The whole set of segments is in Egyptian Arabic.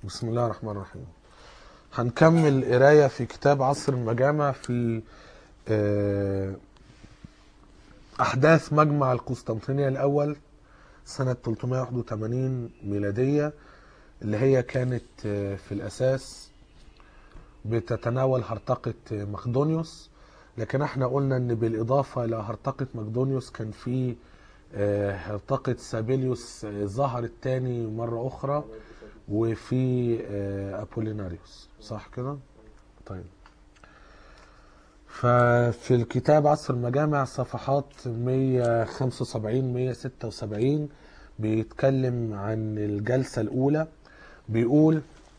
بسم الله الرحمن الرحيم هنكمل قراية في كتاب عصر المجامع في آه، أحداث مجمع القسطنطينية الأول سنة 381 ميلادية اللي هي كانت آه، في الأساس بتتناول هرطقة مقدونيوس لكن احنا قلنا ان بالإضافة إلى هرطقة مقدونيوس كان في آه، هرطقة سابيليوس آه، ظهرت تاني مرة أخرى وفي آه، أبوليناريوس صح كده؟ طيب ففي الكتاب عصر المجامع صفحات 175 176 بيتكلم عن الجلسة الأولى بيقول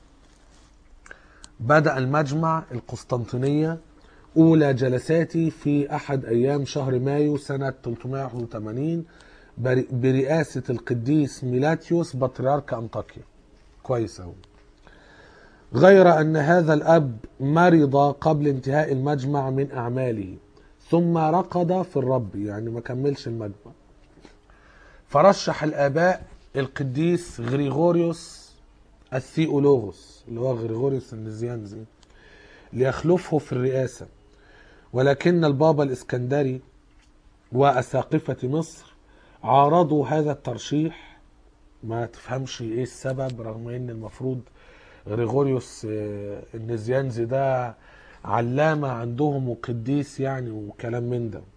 بدأ المجمع القسطنطينية أولى جلساتي في أحد أيام شهر مايو سنة 381 بر- برئاسة القديس ميلاتيوس بطريرك أنطاكيا كويس أوي غير أن هذا الأب مرض قبل انتهاء المجمع من أعماله ثم رقد في الرب يعني ما كملش المجمع فرشح الآباء القديس غريغوريوس الثيولوغوس اللي هو غريغوريوس النزيانزي ليخلفه في الرئاسة ولكن البابا الإسكندري وأساقفة مصر عارضوا هذا الترشيح ما تفهمش ايه السبب رغم ان المفروض غريغوريوس آه، النزيانزي ده علامة عندهم وقديس يعني وكلام من ده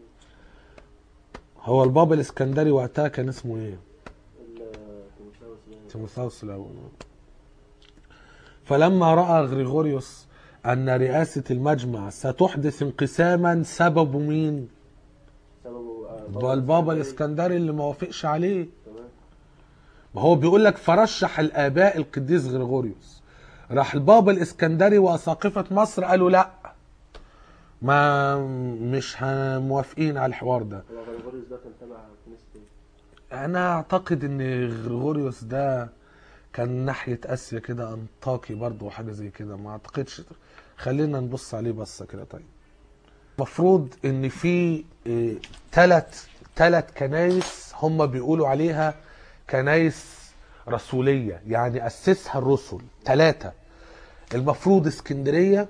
هو البابا الاسكندري وقتها كان اسمه ايه تيموثاوس يعني تيموثاوس الاول فلما راى غريغوريوس ان رئاسه المجمع ستحدث انقساما سبب مين سببه آه، ده البابا الاسكندري اللي ما وافقش عليه تمام ما هو بيقول لك فرشح الاباء القديس غريغوريوس راح البابا الاسكندري واساقفه مصر قالوا لا ما مش ه- موافقين على الحوار ده هو غريغوريوس ده كان تبع كنيسة ايه؟ انا اعتقد ان غريغوريوس ده كان ناحية اسيا كده انطاكي برضه وحاجة زي كده ما اعتقدش خلينا نبص عليه بصة كده طيب المفروض ان في ثلاث ثلاث كنايس هم بيقولوا عليها كنايس رسولية يعني اسسها الرسل ثلاثة المفروض اسكندرية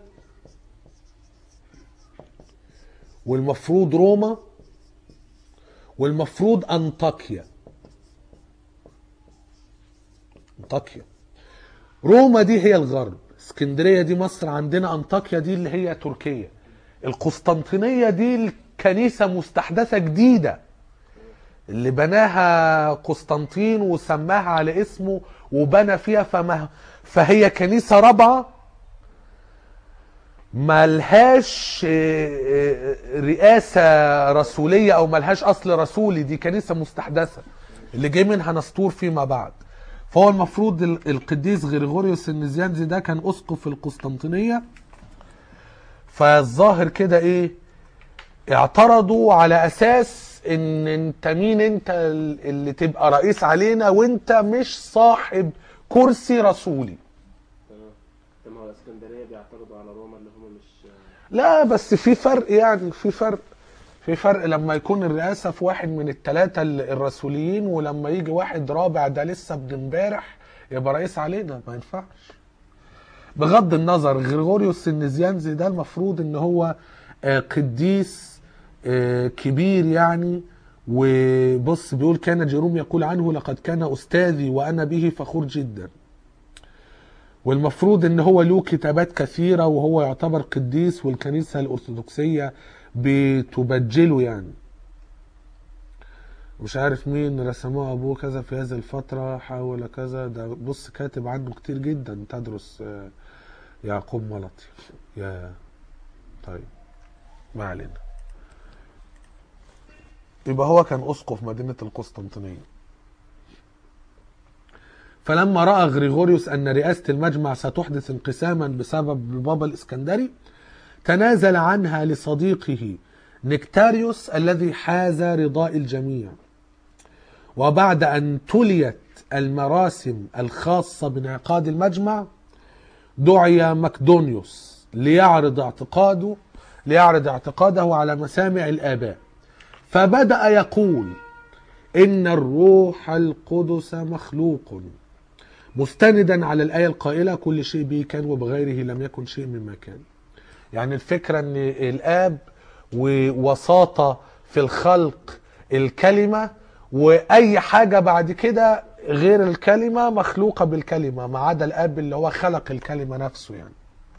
والمفروض روما والمفروض انطاكيا انطاكيا روما دي هي الغرب اسكندريه دي مصر عندنا انطاكيا دي اللي هي تركيا القسطنطينيه دي الكنيسه مستحدثه جديده اللي بناها قسطنطين وسماها على اسمه وبنى فيها فما فهي كنيسه رابعه ملهاش آه، آه، رئاسة رسولية أو ملهاش أصل رسولي دي كنيسة مستحدثة اللي جاي منها نسطور فيما بعد فهو المفروض ال- القديس غريغوريوس النزيانزي ده كان أسقف القسطنطينية فالظاهر كده إيه اعترضوا على أساس إن أنت مين أنت ال- اللي تبقى رئيس علينا وأنت مش صاحب كرسي رسولي تمام طب ما هو الاسكندرية بيعترضوا على روما اللي هم مش لا بس في فرق يعني في فرق في فرق لما يكون الرئاسة في واحد من الثلاثة الرسوليين ولما يجي واحد رابع ده لسه ابن امبارح يبقى رئيس علينا ما ينفعش بغض النظر غريغوريوس النزيانزي ده المفروض ان هو آه، قديس آه، كبير يعني وبص بيقول كان جيروم يقول عنه لقد كان استاذي وانا به فخور جدا والمفروض ان هو له كتابات كثيره وهو يعتبر قديس والكنيسه الارثوذكسيه بتبجله يعني مش عارف مين رسموه ابوه كذا في هذه الفتره حاول كذا ده بص كاتب عنه كتير جدا تدرس آه، يعقوب ملطي يا طيب ما علينا يبقى هو كان اسقف مدينه القسطنطينيه فلما راى غريغوريوس ان رئاسه المجمع ستحدث انقساما بسبب البابا الاسكندري تنازل عنها لصديقه نكتاريوس الذي حاز رضاء الجميع وبعد ان تليت المراسم الخاصه بانعقاد المجمع دعي مكدونيوس ليعرض اعتقاده ليعرض اعتقاده على مسامع الاباء فبدا يقول ان الروح القدس مخلوق مستندا على الآية القائلة كل شيء به كان وبغيره لم يكن شيء مما كان يعني الفكرة ان الآب ووساطة في الخلق الكلمة وأي حاجة بعد كده غير الكلمة مخلوقة بالكلمة ما عدا الآب اللي هو خلق الكلمة نفسه يعني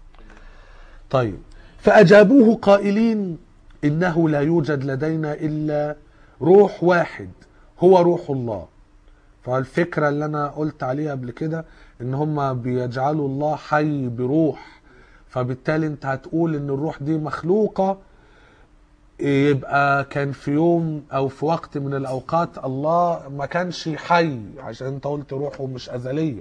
طيب فأجابوه قائلين إنه لا يوجد لدينا إلا روح واحد هو روح الله فالفكرة اللي أنا قلت عليها قبل كده إن هما بيجعلوا الله حي بروح فبالتالي أنت هتقول إن الروح دي مخلوقة يبقى كان في يوم أو في وقت من الأوقات الله ما كانش حي عشان أنت قلت روحه مش أزلية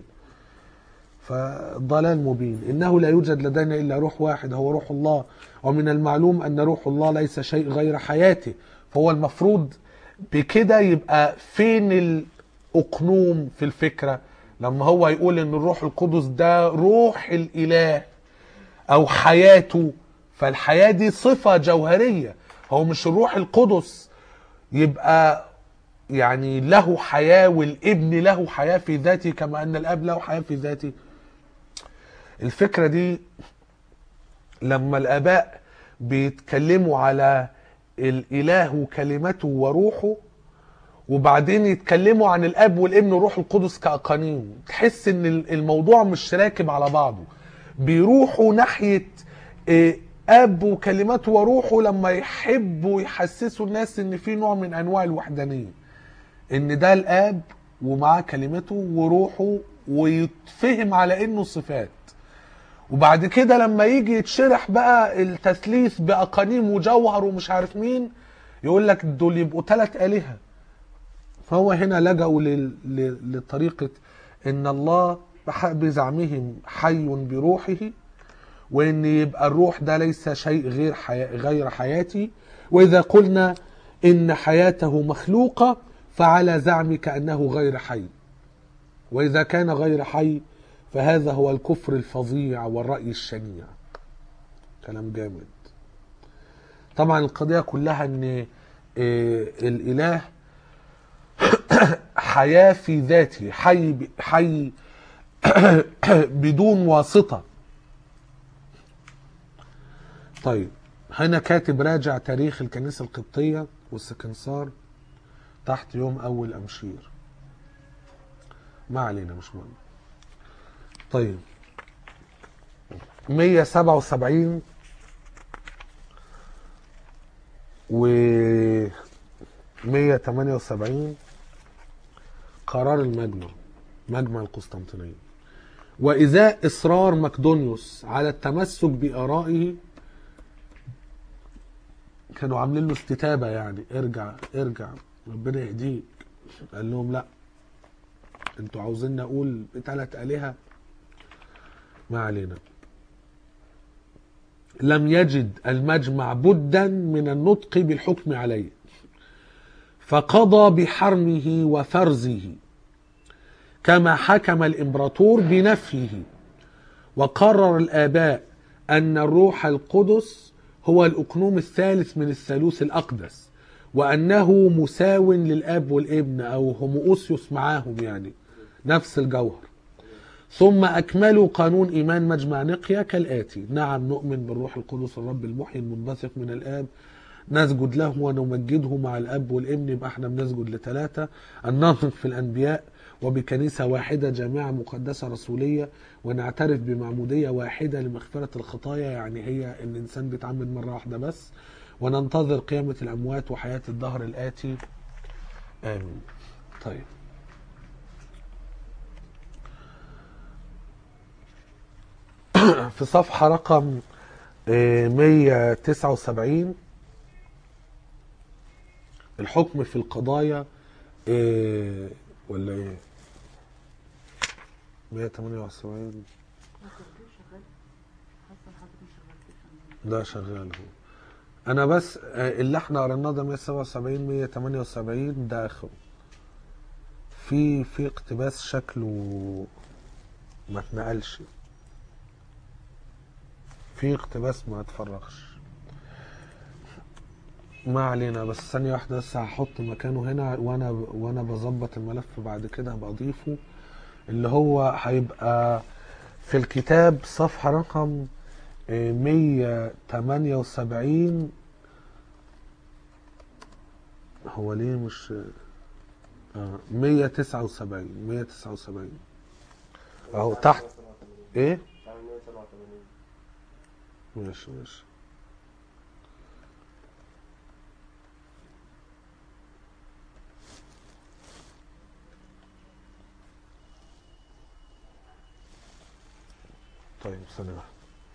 فضلال مبين إنه لا يوجد لدينا إلا روح واحد هو روح الله ومن المعلوم أن روح الله ليس شيء غير حياته فهو المفروض بكده يبقى فين الأقنوم في الفكرة لما هو يقول ان الروح القدس ده روح الاله او حياته فالحياة دي صفة جوهرية هو مش الروح القدس يبقى يعني له حياة والابن له حياة في ذاته كما ان الاب له حياة في ذاته الفكرة دي لما الاباء بيتكلموا على الاله وكلمته وروحه وبعدين يتكلموا عن الاب والابن والروح القدس كاقانيم تحس ان الموضوع مش راكب على بعضه بيروحوا ناحيه اب وكلماته وروحه لما يحبوا يحسسوا الناس ان في نوع من انواع الوحدانيه ان ده الاب ومعاه كلمته وروحه ويتفهم على انه صفات وبعد كده لما يجي يتشرح بقى التثليث باقانيم وجوهر ومش عارف مين يقول لك دول يبقوا ثلاث الهه فهو هنا لجأوا لطريقة إن الله بزعمهم حي بروحه وإن يبقى الروح ده ليس شيء غير حياة غير حياتي وإذا قلنا إن حياته مخلوقة فعلى زعمك أنه غير حي وإذا كان غير حي فهذا هو الكفر الفظيع والرأي الشنيع كلام جامد طبعا القضية كلها أن الإله حياة في ذاته حي حي بدون واسطة طيب هنا كاتب راجع تاريخ الكنيسة القبطية والسكنسار تحت يوم أول أمشير ما علينا مش مهم طيب 177 و 178 قرار المجمع مجمع القسطنطينية وإزاء إصرار مقدونيوس على التمسك بآرائه كانوا عاملين له استتابة يعني ارجع ارجع ربنا يهديك قال لهم لا انتوا عاوزين اقول بثلاث آلهة ما علينا لم يجد المجمع بدا من النطق بالحكم عليه فقضى بحرمه وفرزه كما حكم الامبراطور بنفيه وقرر الاباء ان الروح القدس هو الاقنوم الثالث من الثالوث الاقدس وانه مساو للاب والابن او هوموسيوس معاهم يعني نفس الجوهر ثم اكملوا قانون ايمان مجمع نقيا كالاتي نعم نؤمن بالروح القدس الرب المحيي المنبثق من الاب نسجد له ونمجده مع الاب والابن يبقى احنا بنسجد لثلاثه الناطق في الانبياء وبكنيسه واحده جامعه مقدسه رسوليه ونعترف بمعموديه واحده لمغفره الخطايا يعني هي ان الانسان بيتعمد مره واحده بس وننتظر قيامه الاموات وحياه الدهر الاتي امين طيب في صفحه رقم 179 الحكم في القضايا إيه ولا ايه 178 ده شغال هو انا بس اللي احنا قريناه ده 177 178 ده اخره في في اقتباس شكله ما اتنقلش في اقتباس ما اتفرغش ما علينا بس ثانية واحدة بس هحط مكانه هنا وانا وانا بظبط الملف بعد كده هبقى اضيفه اللي هو هيبقى في الكتاب صفحة رقم آه، 178 هو ليه مش آه 179 179 اهو تحت ايه تعمل 187 ماشي ماشي طيب ثانية واحدة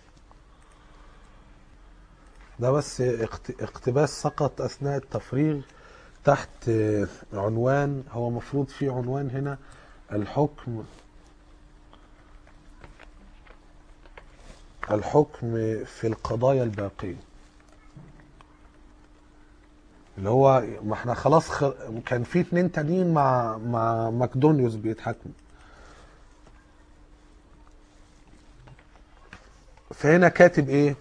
ده بس اقت- اقتباس سقط أثناء التفريغ تحت آه، عنوان هو مفروض في عنوان هنا الحكم الحكم في القضايا الباقية اللي هو ما احنا خلاص خ... كان في اتنين تانيين مع مع ماكدونيوس بيتحاكموا فهنا كاتب ايه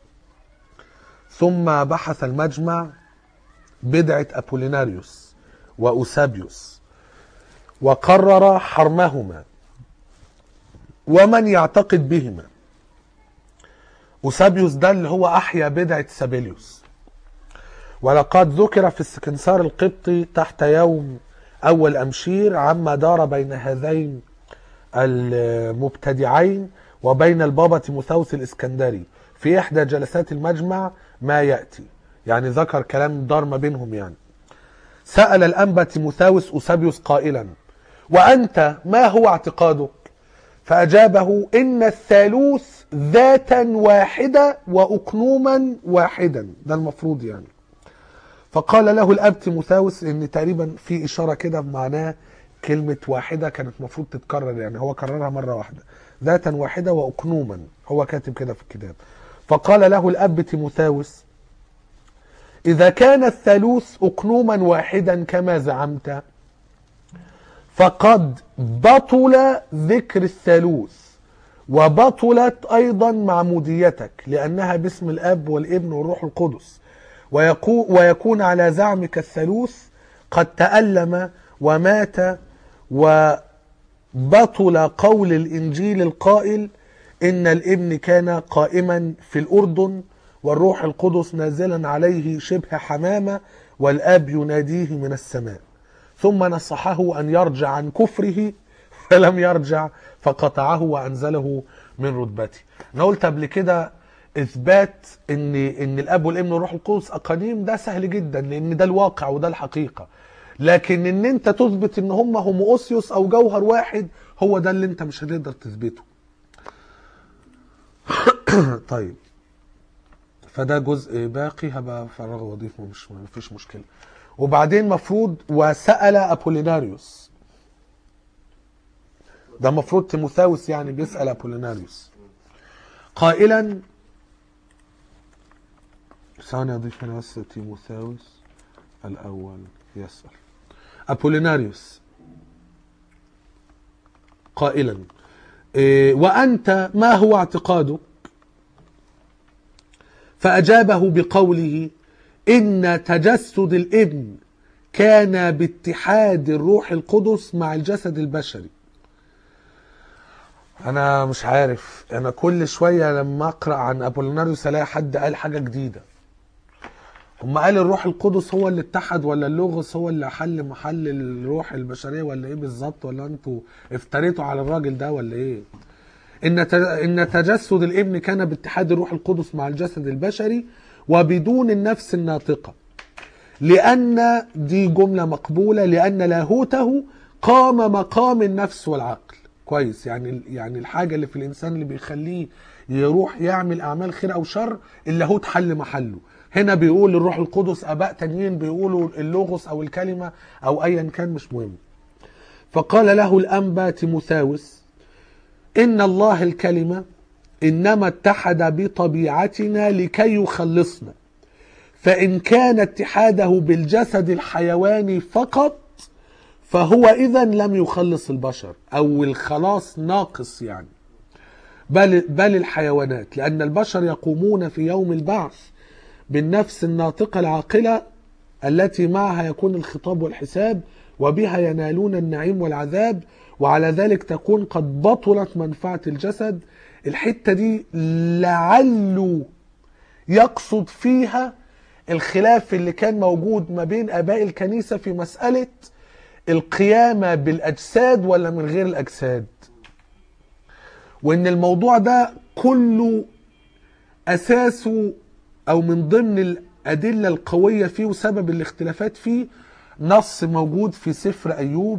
ثم بحث المجمع بدعة أبوليناريوس وأوسابيوس وقرر حرمهما ومن يعتقد بهما أوسابيوس ده اللي هو أحيا بدعة سابيليوس ولقد ذكر في السكنسار القبطي تحت يوم أول أمشير عما دار بين هذين المبتدعين وبين البابا تيموثاوس الإسكندري في إحدى جلسات المجمع ما يأتي يعني ذكر كلام دار ما بينهم يعني سأل الأنبا تيموثاوس أوسابيوس قائلا وأنت ما هو اعتقادك فأجابه إن الثالوث ذاتا واحدة وأقنوما واحدا ده المفروض يعني فقال له الأب تيموثاوس إن تقريبا في إشارة كده بمعناه كلمة واحدة كانت المفروض تتكرر يعني هو كررها مرة واحدة ذاتا واحدة وأقنوما هو كاتب كده في الكتاب فقال له الأب تيموثاوس إذا كان الثالوث أقنوما واحدا كما زعمت فقد بطل ذكر الثالوث وبطلت أيضا معموديتك لأنها باسم الأب والابن والروح القدس ويكو ويكون على زعمك الثالوث قد تألم ومات وبطل قول الإنجيل القائل إن الابن كان قائما في الأردن والروح القدس نازلا عليه شبه حمامة والآب يناديه من السماء ثم نصحه أن يرجع عن كفره فلم يرجع فقطعه وأنزله من رتبته أنا قلت قبل كده إثبات إن إن الأب والابن والروح القدس أقانيم ده سهل جدا لأن ده الواقع وده الحقيقة لكن إن أنت تثبت إن هم هوموسيوس أو جوهر واحد هو ده اللي أنت مش هتقدر تثبته طيب فده جزء باقي هبقى افرغه واضيفه مش مفيش مشكله وبعدين مفروض وسأل أبوليناريوس ده مفروض تيموثاوس يعني بيسأل أبوليناريوس قائلا ثانية أضيف هنا بس تيموثاوس الأول يسأل أبوليناريوس قائلا إيه، وأنت ما هو اعتقادك فأجابه بقوله إن تجسد الابن كان باتحاد الروح القدس مع الجسد البشري أنا مش عارف أنا كل شوية لما أقرأ عن أبوليناريوس ألاقي حد قال حاجة جديدة هم قال الروح القدس هو اللي اتحد ولا اللغز هو اللي حل محل الروح البشرية ولا إيه بالظبط ولا أنتوا افتريتوا على الراجل ده ولا إيه إن ت- إن تجسد الابن كان باتحاد الروح القدس مع الجسد البشري وبدون النفس الناطقة لأن دي جملة مقبولة لأن لاهوته قام مقام النفس والعقل كويس يعني يعني الحاجة اللي في الإنسان اللي بيخليه يروح يعمل أعمال خير أو شر اللاهوت حل محله هنا بيقول الروح القدس آباء تانيين بيقولوا اللوغوس أو الكلمة أو أيا كان مش مهم فقال له الأنبا تيموثاوس إن الله الكلمة إنما اتحد بطبيعتنا لكي يخلصنا فإن كان اتحاده بالجسد الحيواني فقط فهو إذا لم يخلص البشر أو الخلاص ناقص يعني بل, بل الحيوانات لأن البشر يقومون في يوم البعث بالنفس الناطقة العاقلة التي معها يكون الخطاب والحساب وبها ينالون النعيم والعذاب وعلى ذلك تكون قد بطلت منفعة الجسد الحتة دي لعله يقصد فيها الخلاف اللي كان موجود ما بين اباء الكنيسه في مساله القيامه بالاجساد ولا من غير الاجساد وان الموضوع ده كله اساسه او من ضمن الادله القويه فيه وسبب الاختلافات فيه نص موجود في سفر ايوب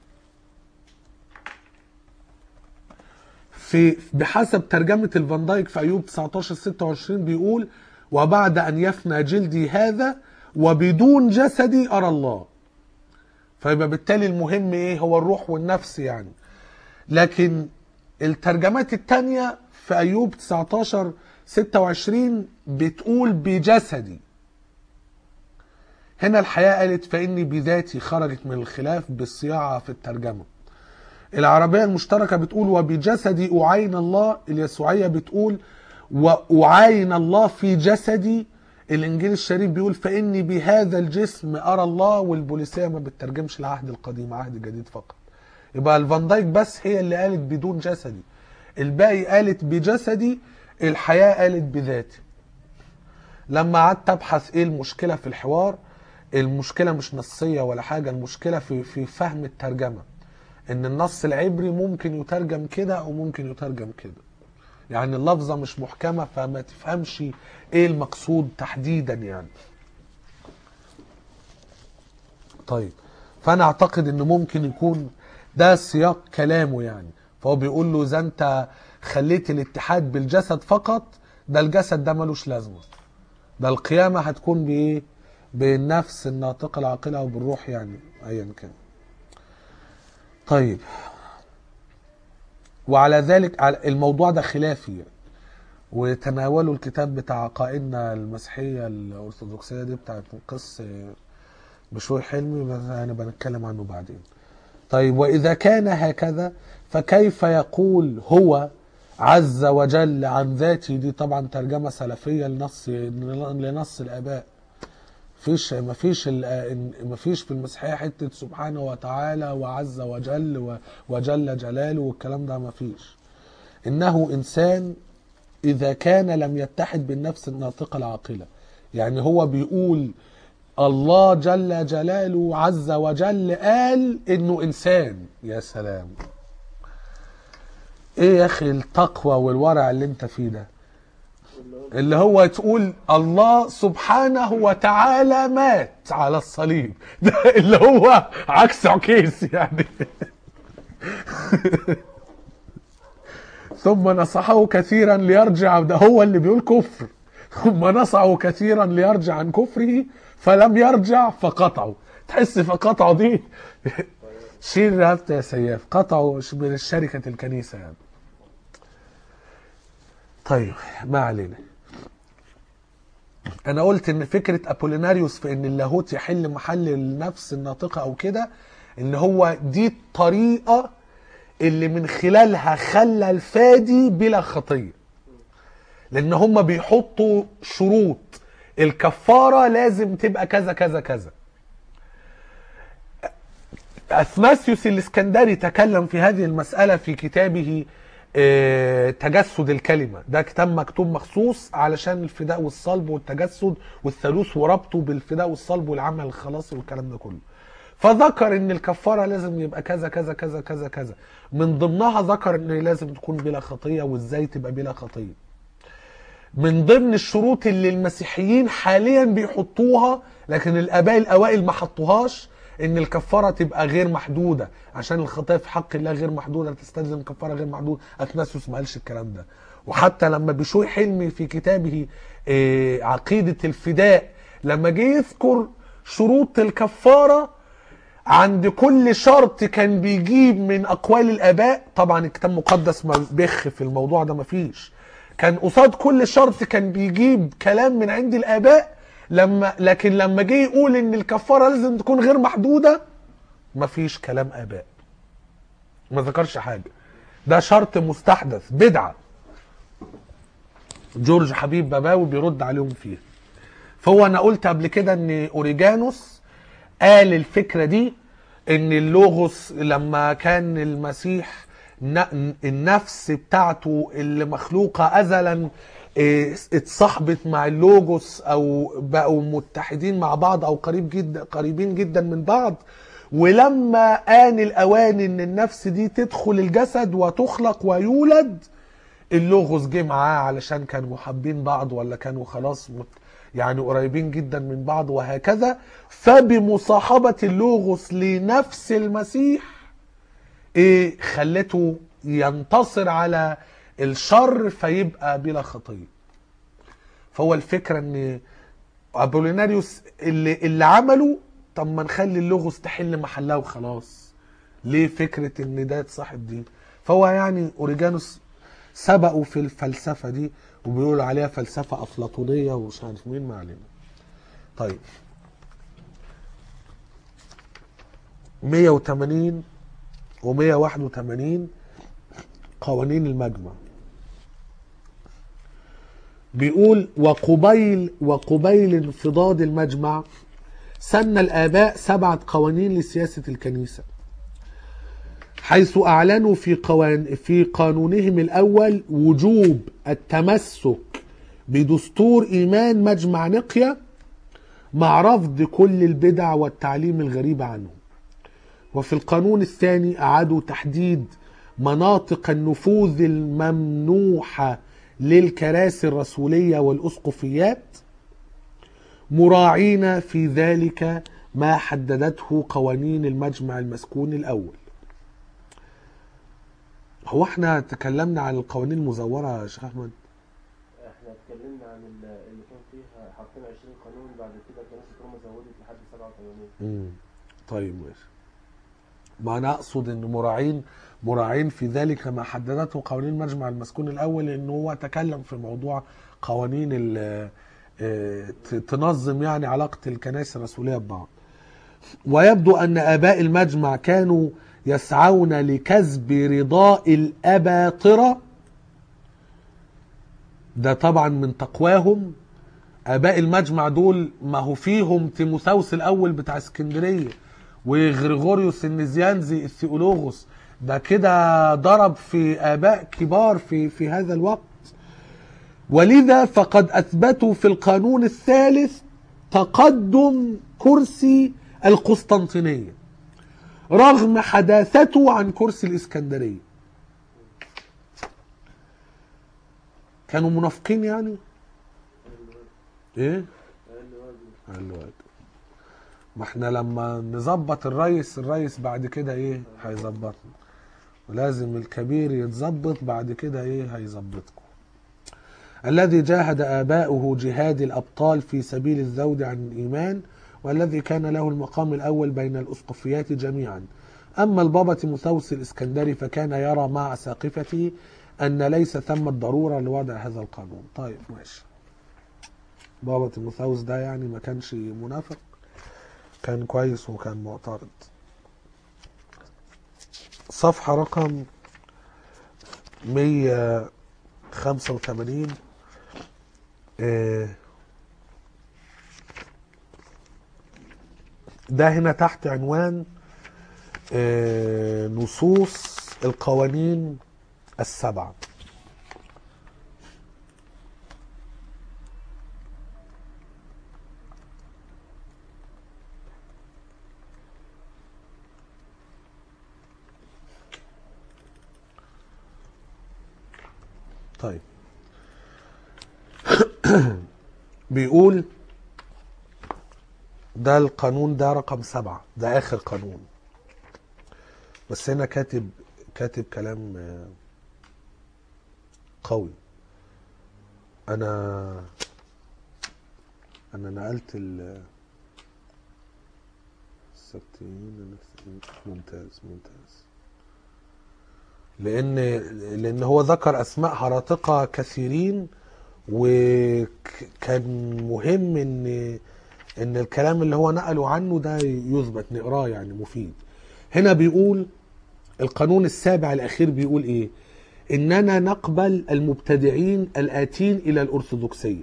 في بحسب ترجمة الفان دايك في أيوب 19 26 بيقول وبعد أن يفنى جلدي هذا وبدون جسدي أرى الله فيبقى بالتالي المهم إيه هو الروح والنفس يعني لكن الترجمات التانية في أيوب 19 26 بتقول بجسدي هنا الحياة قالت فإني بذاتي خرجت من الخلاف بالصياعة في الترجمة العربية المشتركة بتقول وبجسدي أعاين الله اليسوعية بتقول وأعاين الله في جسدي الإنجيل الشريف بيقول فإني بهذا الجسم أرى الله والبوليسية ما بتترجمش العهد القديم عهد جديد فقط يبقى الفان دايك بس هي اللي قالت بدون جسدي الباقي قالت بجسدي الحياة قالت بذاتي لما قعدت ابحث ايه المشكلة في الحوار المشكلة مش نصية ولا حاجة المشكلة في في فهم الترجمة ان النص العبري ممكن يترجم كده او ممكن يترجم كده يعني اللفظة مش محكمة فما تفهمش ايه المقصود تحديدا يعني طيب فانا اعتقد ان ممكن يكون ده سياق كلامه يعني فهو بيقول له اذا انت خليت الاتحاد بالجسد فقط ده الجسد ده ملوش لازمه ده القيامه هتكون بايه بالنفس الناطقه العاقله او بالروح يعني ايا كان طيب وعلى ذلك على- الموضوع ده خلافي يعني. وتناولوا الكتاب بتاع عقائدنا المسيحيه الارثوذكسيه دي بتاعت قس بشوي حلمي بس انا بنتكلم عنه بعدين طيب واذا كان هكذا فكيف يقول هو عز وجل عن ذاته دي طبعا ترجمه سلفيه لنص لنص الاباء فيش ما فيش ما فيش في المسيحيه حته سبحانه وتعالى وعز وجل و- وجل جلاله والكلام ده ما فيش انه انسان اذا كان لم يتحد بالنفس الناطقه العاقله يعني هو بيقول الله جل جلاله عز وجل قال انه انسان يا سلام ايه يا اخي التقوى والورع اللي انت فيه ده اللي هو اللي هو تقول الله سبحانه وتعالى مات على الصليب ده اللي هو عكس عكيس يعني ثم نصحه كثيرا ليرجع ده هو اللي بيقول كفر ثم نصحه كثيرا ليرجع عن كفره فلم يرجع فقطعه تحس فقطعه دي شيل رهبته يا سياف قطعه من شركة الكنيسة يعني طيب ما علينا انا قلت ان فكره ابوليناريوس في ان اللاهوت يحل محل النفس الناطقه او كده ان هو دي الطريقه اللي من خلالها خلى الفادي بلا خطيه لان هم بيحطوا شروط الكفاره لازم تبقى كذا كذا كذا اثناسيوس الاسكندري تكلم في هذه المساله في كتابه آه، تجسد الكلمه ده كتاب مكتوب مخصوص علشان الفداء والصلب والتجسد والثالوث وربطه بالفداء والصلب والعمل الخلاصي والكلام ده كله فذكر ان الكفاره لازم يبقى كذا كذا كذا كذا كذا من ضمنها ذكر ان لازم تكون بلا خطيه وازاي تبقى بلا خطيه من ضمن الشروط اللي المسيحيين حاليا بيحطوها لكن الاباء الاوائل ما حطوهاش ان الكفاره تبقى غير محدوده عشان الخطايا في حق الله غير محدوده تستلزم كفاره غير محدوده اثناسيوس ما قالش الكلام ده وحتى لما بشوي حلمي في كتابه آه، عقيده الفداء لما جه يذكر شروط الكفاره عند كل شرط كان بيجيب من اقوال الاباء طبعا الكتاب المقدس ما بيخ في الموضوع ده مفيش كان قصاد كل شرط كان بيجيب كلام من عند الاباء لما لكن لما جه يقول ان الكفاره لازم تكون غير محدوده مفيش كلام اباء ما ذكرش حاجه ده شرط مستحدث بدعه جورج حبيب باباوي بيرد عليهم فيه فهو انا قلت قبل كده ان اوريجانوس قال الفكره دي ان اللوغوس لما كان المسيح ن- النفس بتاعته اللي مخلوقة ازلا إيه، اتصاحبت مع اللوجوس او بقوا متحدين مع بعض او قريب جدا قريبين جدا من بعض ولما آن الأوان إن النفس دي تدخل الجسد وتخلق ويولد اللوغوس جه معاه علشان كانوا محبين بعض ولا كانوا خلاص مت يعني قريبين جدا من بعض وهكذا فبمصاحبة اللوغوس لنفس المسيح ايه خلته ينتصر على الشر فيبقى بلا خطيه فهو الفكره ان ابوليناريوس اللي اللي عمله طب ما نخلي اللوغوس تحل محلها وخلاص ليه فكره ان ده تصاحب دي فهو يعني اوريجانوس سبقوا في الفلسفه دي وبيقولوا عليها فلسفه افلاطونيه ومش عارف مين ما علينا طيب 180 و181 قوانين المجمع بيقول وقبيل وقبيل انفضاض المجمع سن الآباء سبعة قوانين لسياسة الكنيسة حيث أعلنوا في قوان في قانونهم الأول وجوب التمسك بدستور إيمان مجمع نقيا مع رفض كل البدع والتعليم الغريب عنه وفي القانون الثاني أعادوا تحديد مناطق النفوذ الممنوحة للكراسي الرسولية والأسقفيات مراعين في ذلك ما حددته قوانين المجمع المسكون الأول هو احنا تكلمنا عن القوانين المزورة يا شيخ أحمد احنا اتكلمنا عن ال- اللي كان فيها حاطين 20 قانون بعد كده كنيسة روما زودت لحد 87 مم. طيب ماشي ما انا اقصد ان مراعين مراعين في ذلك ما حددته قوانين المجمع المسكون الاول ان هو تكلم في موضوع قوانين ال- آه، ت- تنظم يعني علاقه الكنائس الرسوليه ببعض ويبدو ان اباء المجمع كانوا يسعون لكسب رضاء الاباطره ده طبعا من تقواهم اباء المجمع دول ما هو فيهم تيموثاوس الاول بتاع اسكندريه وغريغوريوس النزيانزي الثيولوغوس ده كده ضرب في اباء كبار في في هذا الوقت ولذا فقد اثبتوا في القانون الثالث تقدم كرسي القسطنطينيه رغم حداثته عن كرسي الاسكندريه كانوا منافقين يعني ايه اقل واجب قال له واجب. ما احنا لما نظبط الريس الريس بعد كده ايه هيظبطنا ولازم الكبير يتظبط بعد كده ايه هيظبطكم الذي جاهد آباؤه جهاد الأبطال في سبيل الذود عن الإيمان والذي كان له المقام الأول بين الأسقفيات جميعا أما البابا تيموثاوس الإسكندري فكان يرى مع أساقفته أن ليس ثمة ضرورة لوضع هذا القانون طيب ماشي بابا تيموثاوس ده يعني ما كانش منافق كان كويس وكان معترض صفحة رقم 185 آه، ده هنا تحت عنوان آه، نصوص القوانين السبعه طيب بيقول ده القانون ده رقم سبعة ده آخر قانون بس هنا كاتب كاتب كلام آه، قوي أنا أنا نقلت ال السبتين ممتاز ممتاز لان لان هو ذكر اسماء هراطقه كثيرين وكان مهم ان ان الكلام اللي هو نقله عنه ده يثبت نقراه يعني مفيد هنا بيقول القانون السابع الاخير بيقول ايه اننا نقبل المبتدعين الاتين الى الارثوذكسيه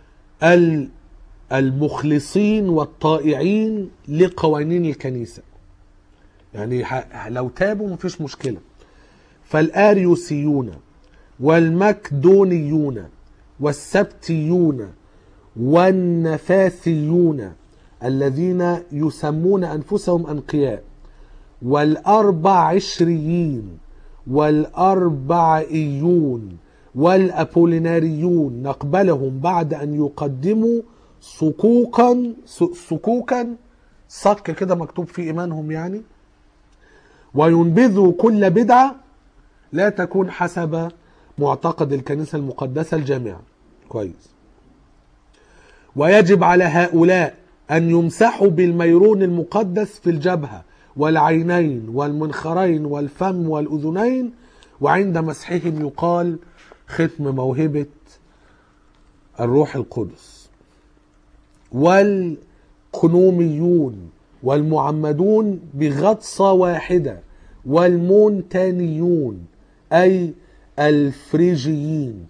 ال- المخلصين والطائعين لقوانين الكنيسه يعني ح- لو تابوا مفيش مشكلة فالآريوسيون والمكدونيون والسبتيون والنفاثيون الذين يسمون أنفسهم أنقياء والأربع عشريين والأربعيون والأبوليناريون نقبلهم بعد أن يقدموا صكوكا س- صكوكا صك كده مكتوب في إيمانهم يعني وينبذوا كل بدعة لا تكون حسب معتقد الكنيسة المقدسة الجامعة كويس ويجب على هؤلاء أن يمسحوا بالميرون المقدس في الجبهة والعينين والمنخرين والفم والأذنين وعند مسحهم يقال ختم موهبة الروح القدس والقنوميون والمعمدون بغطسة واحدة والمونتانيون أي الفريجيين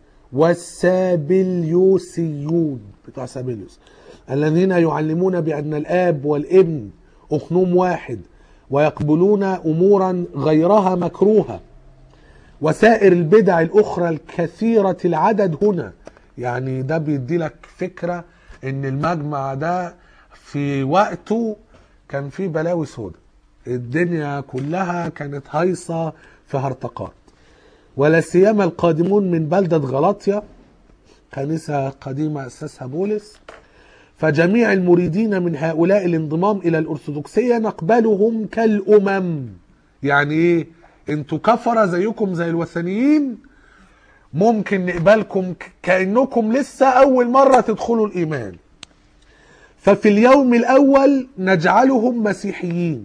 والسابليوسيون بتوع سابليوس الذين يعلمون بأن الآب والابن أخنوم واحد ويقبلون أمورا غيرها مكروهة وسائر البدع الأخرى الكثيرة العدد هنا يعني ده بيدي لك فكرة ان المجمع ده في وقته كان فيه بلاوي سودة الدنيا كلها كانت هايصة في هرطقات ولا سيما القادمون من بلدة غلاطيا كنيسة قديمة أسسها بولس فجميع المريدين من هؤلاء الانضمام إلى الأرثوذكسية نقبلهم كالأمم يعني إيه؟ انتوا كفرة زيكم زي الوثنيين ممكن نقبلكم ك- كأنكم لسه أول مرة تدخلوا الإيمان ففي اليوم الأول نجعلهم مسيحيين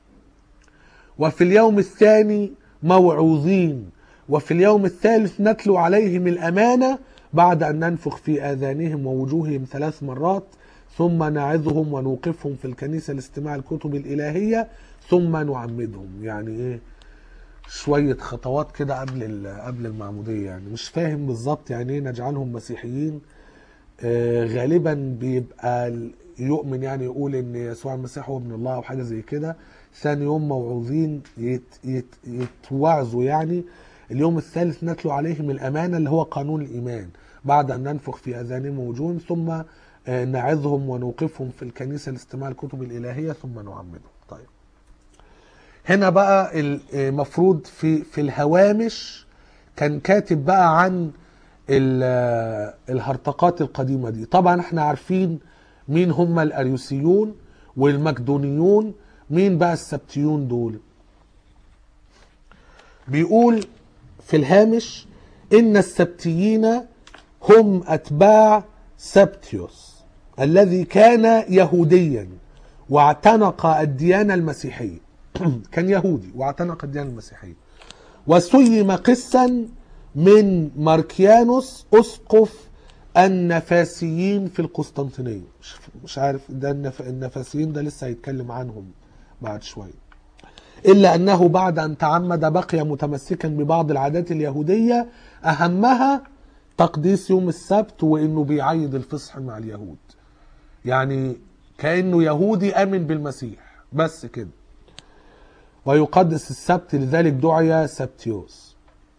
وفي اليوم الثاني موعوظين وفي اليوم الثالث نتلو عليهم الأمانة بعد أن ننفخ في آذانهم ووجوههم ثلاث مرات ثم نعظهم ونوقفهم في الكنيسة لاستماع الكتب الإلهية ثم نعمدهم يعني إيه شوية خطوات كده قبل ال- قبل المعمودية يعني مش فاهم بالظبط يعني ايه نجعلهم مسيحيين آه، غالبا بيبقى ال- يؤمن يعني يقول ان يسوع المسيح هو ابن الله او حاجه زي كده ثاني يوم موعوظين يت يت يتوعظوا يعني اليوم الثالث نتلو عليهم الامانه اللي هو قانون الايمان بعد ان ننفخ في اذانهم ووجوههم ثم آه، نعظهم ونوقفهم في الكنيسه لاستماع الكتب الالهيه ثم نعمدهم طيب هنا بقى المفروض في في الهوامش كان كاتب بقى عن ال- الهرطقات القديمة دي طبعا احنا عارفين مين هم الأريوسيون والمقدونيون مين بقى السبتيون دول بيقول في الهامش إن السبتيين هم أتباع سبتيوس الذي كان يهوديا واعتنق الديانة المسيحية كان يهودي واعتنق الديانة المسيحية وسيم قسا من ماركيانوس اسقف النفاسيين في القسطنطينيه مش, مش عارف ده النف... النفاسيين ده لسه هيتكلم عنهم بعد شويه الا انه بعد ان تعمد بقي متمسكا ببعض العادات اليهوديه اهمها تقديس يوم السبت وانه بيعيد الفصح مع اليهود يعني كانه يهودي امن بالمسيح بس كده ويقدس السبت لذلك دعي سبتيوس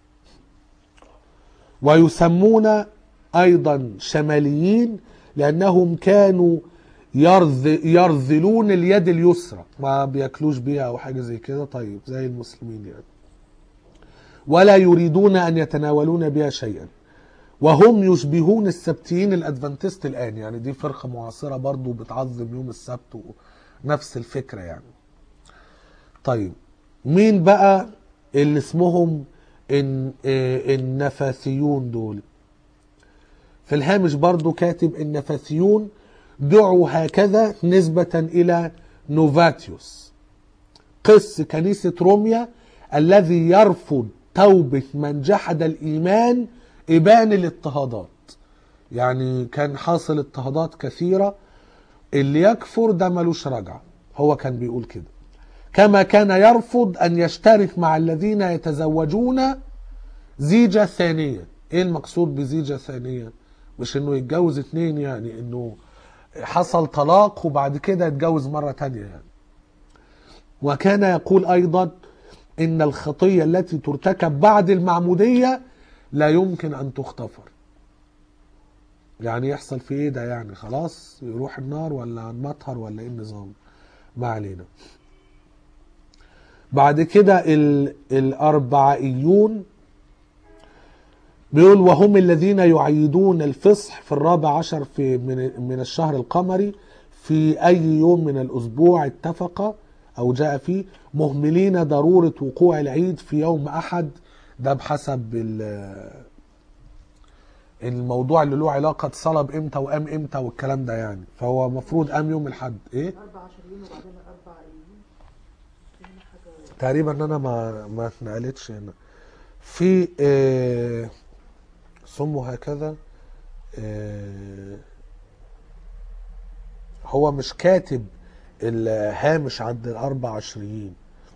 ويسمون ايضا شماليين لانهم كانوا يرذ يرذلون اليد اليسرى ما بياكلوش بيها او حاجه زي كده طيب زي المسلمين يعني ولا يريدون ان يتناولون بها شيئا وهم يشبهون السبتيين الادفنتست الان يعني دي فرقه معاصره برضو بتعظم يوم السبت نفس الفكره يعني طيب مين بقى اللي اسمهم الن- آه، النفاثيون دول في الهامش برضو كاتب النفاثيون دعوا هكذا نسبة إلى نوفاتيوس قس كنيسة روميا الذي يرفض توبة من جحد الإيمان إبان الاضطهادات يعني كان حاصل اضطهادات كثيرة اللي يكفر ده ملوش رجعة هو كان بيقول كده كما كان يرفض أن يشترك مع الذين يتزوجون زيجة ثانية ايه المقصود بزيجة ثانية مش انه يتجوز اتنين يعني انه حصل طلاق وبعد كده يتجوز مرة تانية يعني وكان يقول أيضا إن الخطية التي ترتكب بعد المعمودية لا يمكن أن تغتفر يعني يحصل في ايه ده يعني خلاص يروح النار ولا المطهر ولا ايه النظام ما علينا بعد كده ال- الأربعيون بيقول وهم الذين يعيدون الفصح في الرابع عشر في من, من الشهر القمري في أي يوم من الأسبوع اتفق أو جاء فيه مهملين ضرورة وقوع العيد في يوم أحد ده بحسب ال- الموضوع اللي له علاقة صلب امتى وقام امتى والكلام ده يعني فهو المفروض قام يوم الحد ايه أربع عشرين وبعدين أربع أيام في هنا حاجة تقريبا انا ما ما اتنقلتش هنا في آه صموا هكذا آه هو مش كاتب الهامش عند الأربع عشرين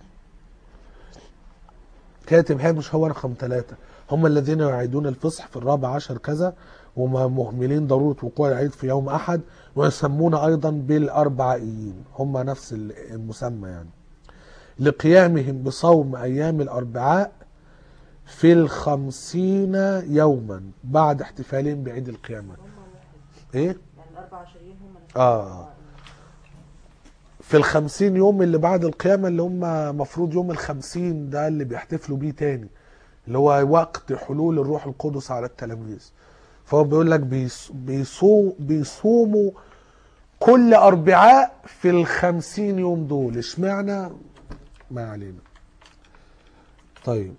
كاتب هامش هو رقم ثلاثة هم الذين يعيدون الفصح في الرابع عشر كذا وما مهملين ضرورة وقوع العيد في يوم أحد ويسمون أيضا بالأربعائيين هم نفس المسمى يعني لقيامهم بصوم أيام الأربعاء في الخمسين يوما بعد احتفالهم بعيد القيامة هم واحد إيه؟ يعني الأربع عشرين هم نفس آه. الأربعة. في الخمسين يوم اللي بعد القيامة اللي هم مفروض يوم الخمسين ده اللي بيحتفلوا بيه تاني اللي هو وقت حلول الروح القدس على التلاميذ فهو بيقول لك بيص- بيصو- بيصوموا كل أربعاء في الخمسين يوم دول اشمعنى ما علينا طيب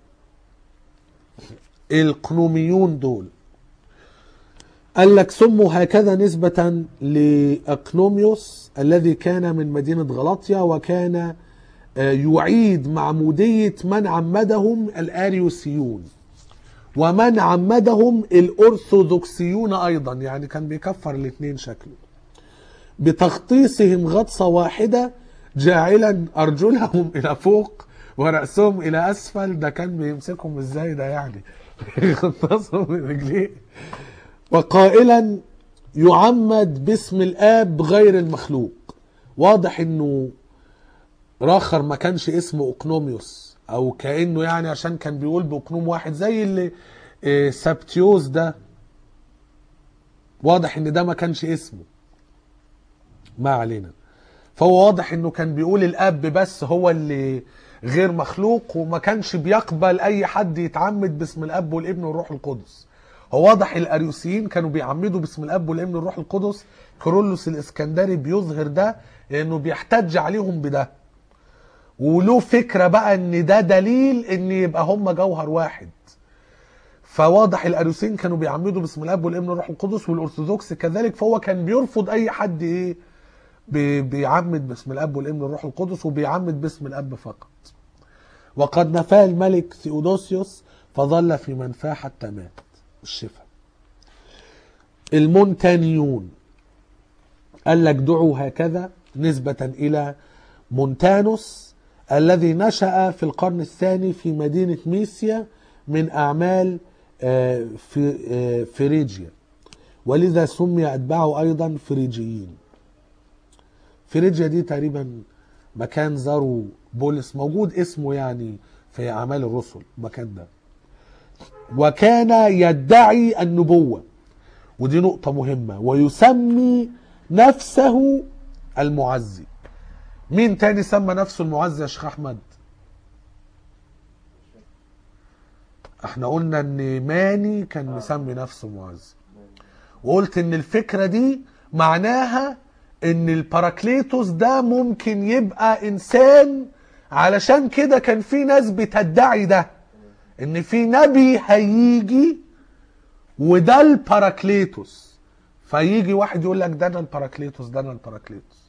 القنوميون دول قال لك سموا هكذا نسبة لأقنوميوس الذي كان من مدينة غلطيا وكان آه، يعيد معمودية من عمدهم الآريوسيون ومن عمدهم الأرثوذكسيون أيضا يعني كان بيكفر الاثنين شكله بتغطيسهم غطسة واحدة جاعلا أرجلهم إلى فوق ورأسهم إلى أسفل ده كان بيمسكهم إزاي ده يعني يغطسهم من رجليه وقائلا يعمد باسم الآب غير المخلوق واضح إنه راخر ما كانش اسمه أقنوميوس أو كأنه يعني عشان كان بيقول بأقنوم واحد زي اللي آه، سبتيوس ده واضح إن ده ما كانش اسمه ما علينا فهو واضح انه كان بيقول الاب بس هو اللي غير مخلوق وما كانش بيقبل اي حد يتعمد باسم الاب والابن والروح القدس هو واضح الاريوسيين كانوا بيعمدوا باسم الاب والابن والروح القدس كيرلس الاسكندري بيظهر ده لانه بيحتج عليهم بده وله فكره بقى ان ده دليل ان يبقى هم جوهر واحد فواضح الاريوسيين كانوا بيعمدوا باسم الاب والابن والروح القدس والارثوذكس كذلك فهو كان بيرفض اي حد ايه بي- بيعمد باسم الاب والابن والروح القدس وبيعمد باسم الاب فقط وقد نفاه الملك ثيودوسيوس فظل في منفاه حتى مات الشفاء المونتانيون قال لك دعوا هكذا نسبة إلى مونتانوس الذي نشأ في القرن الثاني في مدينة ميسيا من أعمال آه، في آه، فريجيا ولذا سمي أتباعه أيضا فريجيين فريجيا دي تقريبا مكان زاروا بولس موجود اسمه يعني في أعمال الرسل المكان ده وكان يدعي النبوة ودي نقطة مهمة ويسمي نفسه المعزي مين تاني سمى نفسه المعزي يا شيخ أحمد احنا قلنا ان ماني كان مسمي نفسه معزي وقلت ان الفكرة دي معناها ان الباراكليتوس ده ممكن يبقى انسان علشان كده كان في ناس بتدعي ده ان في نبي هيجي وده الباراكليتوس فيجي واحد يقول لك ده انا الباراكليتوس ده انا الباراكليتوس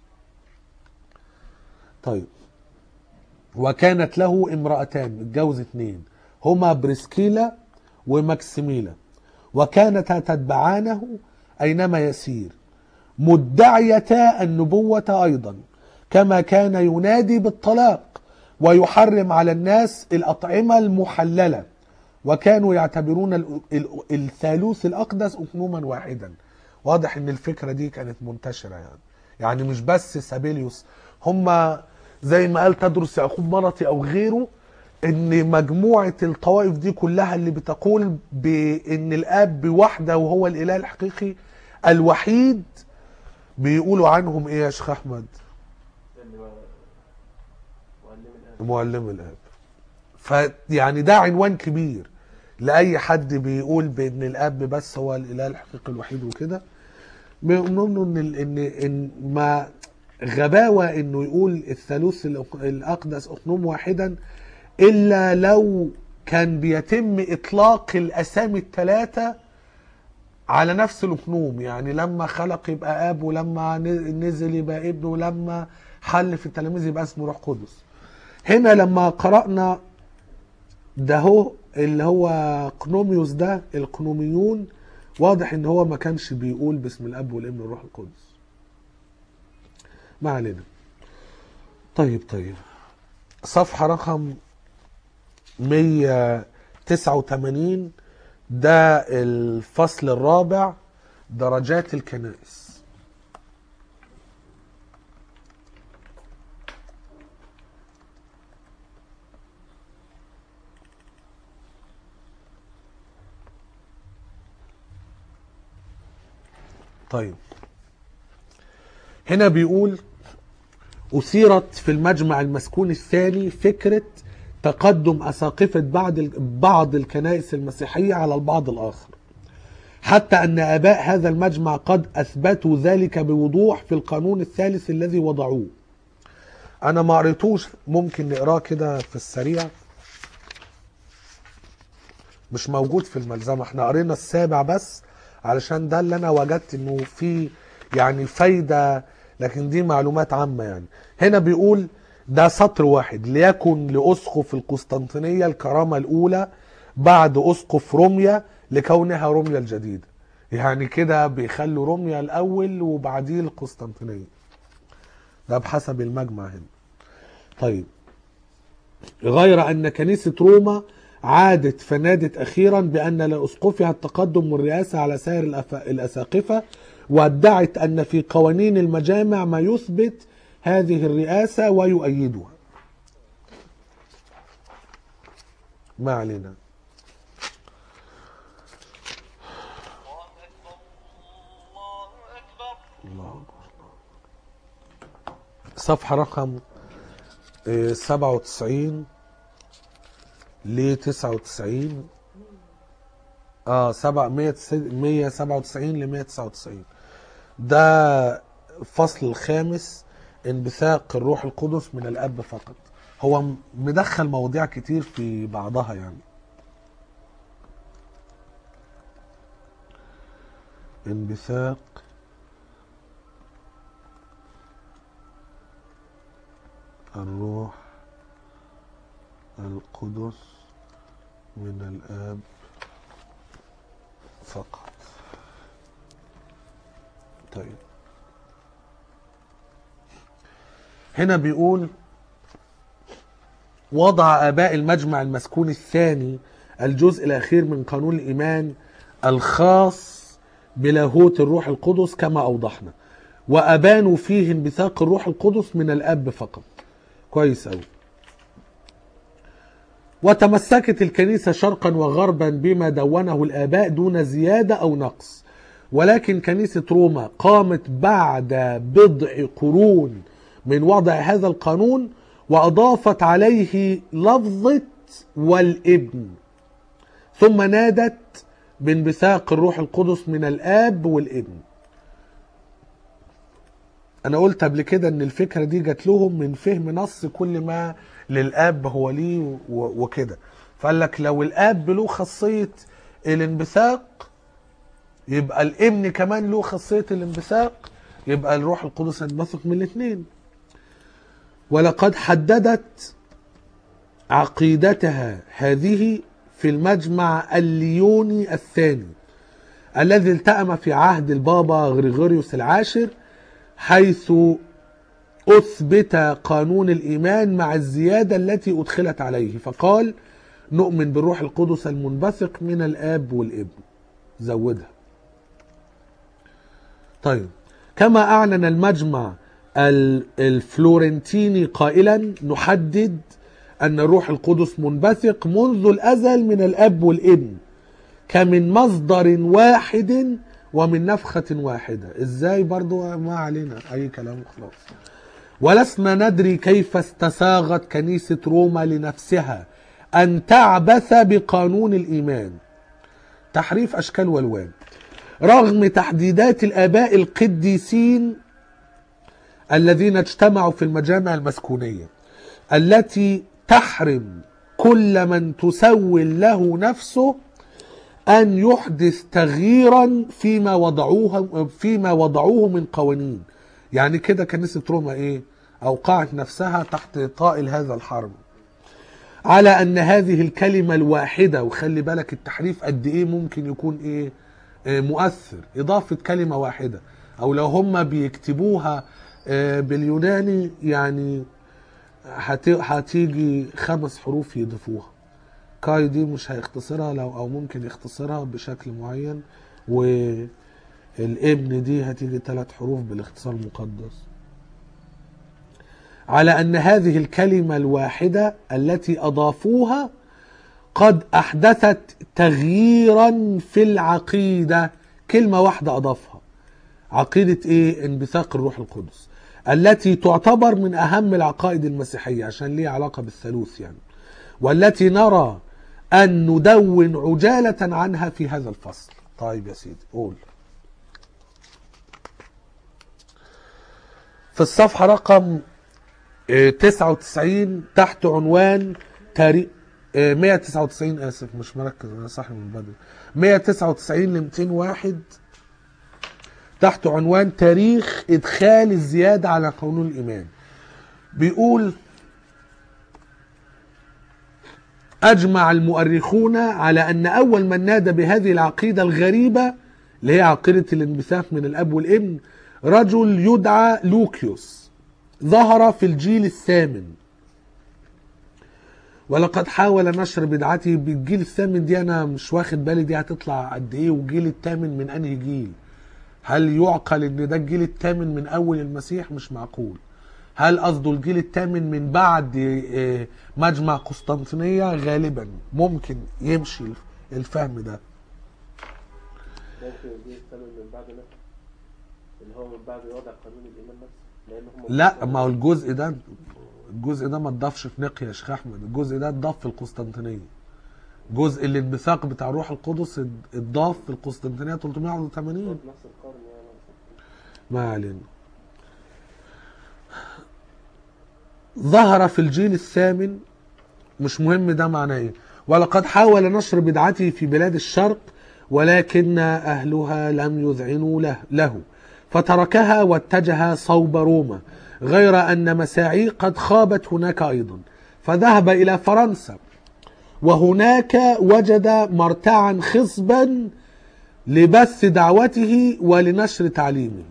طيب وكانت له امرأتان اتجوز اتنين هما بريسكيلا وماكسيميلا وكانتا تتبعانه أينما يسير مدعيتا النبوة أيضا كما كان ينادي بالطلاق ويحرم على الناس الأطعمة المحللة وكانوا يعتبرون ال- ال- الثالوث الأقدس أقنوما واحدا واضح ان الفكرة دي كانت منتشرة يعني يعني مش بس سابيليوس هم زي ما قال تدرس يعقوب مرتي او غيره ان مجموعه الطوائف دي كلها اللي بتقول بان الاب وحده وهو الاله الحقيقي الوحيد بيقولوا عنهم ايه يا شيخ احمد اللي هو معلم الآن معلم الاب فيعني ده عنوان كبير لاي حد بيقول بان الاب بس هو الاله الحقيقي الوحيد وكده بيقولوا له ان ال- ان ان ما غباوه انه يقول الثالوث الأق- الاقدس اقنوم واحدا الا لو كان بيتم اطلاق الاسامي الثلاثه على نفس الاقنوم يعني لما خلق يبقى اب ولما ن- نزل يبقى ابن ولما حل في التلاميذ يبقى اسمه روح قدس هنا لما قرأنا ده هو اللي هو قنوميوس ده القنوميون واضح ان هو ما كانش بيقول باسم الاب والابن والروح القدس ما علينا طيب طيب صفحة رقم 189 ده الفصل الرابع درجات الكنائس طيب هنا بيقول أثيرت في المجمع المسكون الثاني فكرة تقدم أساقفة بعض ال- بعض الكنائس المسيحية على البعض الآخر حتى أن آباء هذا المجمع قد أثبتوا ذلك بوضوح في القانون الثالث الذي وضعوه أنا ما قريتوش ممكن نقراه كده في السريع مش موجود في الملزمة احنا قرينا السابع بس علشان ده اللي انا وجدت انه في يعني فايدة لكن دي معلومات عامة يعني هنا بيقول ده سطر واحد ليكن لأسقف القسطنطينية الكرامة الأولى بعد أسقف روميا لكونها روميا الجديدة يعني كده بيخلوا روميا الأول وبعديه القسطنطينية ده بحسب المجمع هنا طيب غير أن كنيسة روما عادت فنادت أخيرا بأن لأسقفها التقدم والرئاسة على سائر الأف- الأساقفة وادعت أن في قوانين المجامع ما يثبت هذه الرئاسة ويؤيدها ما علينا الله أكبر الله أكبر الله أكبر. صفحة رقم آه، 97 ل 99 اه 7 197 ل 199 ده الفصل الخامس انبثاق الروح القدس من الاب فقط هو م- مدخل مواضيع كتير في بعضها يعني انبثاق الروح القدس من الآب فقط طيب هنا بيقول وضع آباء المجمع المسكون الثاني الجزء الأخير من قانون الإيمان الخاص بلاهوت الروح القدس كما أوضحنا وأبانوا فيه انبثاق الروح القدس من الأب فقط كويس أوي وتمسكت الكنيسة شرقا وغربا بما دونه الآباء دون زيادة أو نقص ولكن كنيسة روما قامت بعد بضع قرون من وضع هذا القانون وأضافت عليه لفظة والابن ثم نادت بانبثاق الروح القدس من الآب والابن انا قلت قبل كده ان الفكره دي جات لهم من فهم نص كل ما للاب هو ليه و- وكده فقال لك لو الاب له خاصيه الانبثاق يبقى الابن كمان له خاصيه الانبثاق يبقى الروح القدس ينبثق من الاثنين ولقد حددت عقيدتها هذه في المجمع الليوني الثاني الذي التأم في عهد البابا غريغوريوس العاشر حيث أثبت قانون الإيمان مع الزيادة التي أدخلت عليه فقال نؤمن بالروح القدس المنبثق من الآب والابن زودها طيب كما أعلن المجمع ال- الفلورنتيني قائلا نحدد أن الروح القدس منبثق منذ الأزل من الأب والابن كمن مصدر واحد ومن نفخة واحدة ازاي برضو ما علينا اي كلام خلاص ولسنا ندري كيف استساغت كنيسة روما لنفسها أن تعبث بقانون الإيمان تحريف أشكال والوان رغم تحديدات الآباء القديسين الذين اجتمعوا في المجامع المسكونية التي تحرم كل من تسول له نفسه أن يحدث تغييرا فيما وضعوه فيما وضعوه من قوانين يعني كده كنيسة روما إيه أوقعت نفسها تحت طائل هذا الحرب على أن هذه الكلمة الواحدة وخلي بالك التحريف قد إيه ممكن يكون إيه آه، مؤثر إضافة كلمة واحدة أو لو هم بيكتبوها آه، باليوناني يعني هت- هتيجي خمس حروف يضيفوها كاي دي مش هيختصرها لو او ممكن يختصرها بشكل معين والابن دي هتيجي ثلاث حروف بالاختصار المقدس على ان هذه الكلمه الواحده التي اضافوها قد احدثت تغييرا في العقيده كلمه واحده اضافها عقيده ايه انبثاق الروح القدس التي تعتبر من اهم العقائد المسيحيه عشان ليها علاقه بالثالوث يعني والتي نرى أن ندون عجالة عنها في هذا الفصل طيب يا سيدي قول في الصفحة رقم آه، 99 تحت عنوان تاريخ 199 آسف مش مركز أنا صاحي من بدري 199 ل 201 تحت عنوان تاريخ إدخال الزيادة على قانون الإيمان بيقول أجمع المؤرخون على أن أول من نادى بهذه العقيدة الغريبة اللي هي عقيدة الانبثاق من الأب والابن رجل يدعى لوكيوس ظهر في الجيل الثامن ولقد حاول نشر بدعته بالجيل الثامن دي أنا مش واخد بالي دي هتطلع قد إيه والجيل الثامن من أنهي جيل هل يعقل ان ده الجيل الثامن من اول المسيح مش معقول هل قصده الجيل الثامن من بعد آه، مجمع قسطنطينية غالبا ممكن يمشي الفهم ده ممكن دي الثمن من بعد نفسه اللي هو من بعد وضع قانون الايمان نفسه لان هم لا ما هو الجزء ده الجزء ده ما اتضافش في نقيا يا شيخ احمد الجزء ده اتضاف في القسطنطينيه جزء الانبثاق بتاع الروح القدس اتضاف في القسطنطينيه 381 نفس القرن يعني ما علينا ظهر في الجيل الثامن مش مهم ده معناه ايه ولقد حاول نشر بدعته في بلاد الشرق ولكن اهلها لم يذعنوا له, له فتركها واتجه صوب روما غير ان مساعيه قد خابت هناك ايضا فذهب الى فرنسا وهناك وجد مرتعا خصبا لبث دعوته ولنشر تعليمه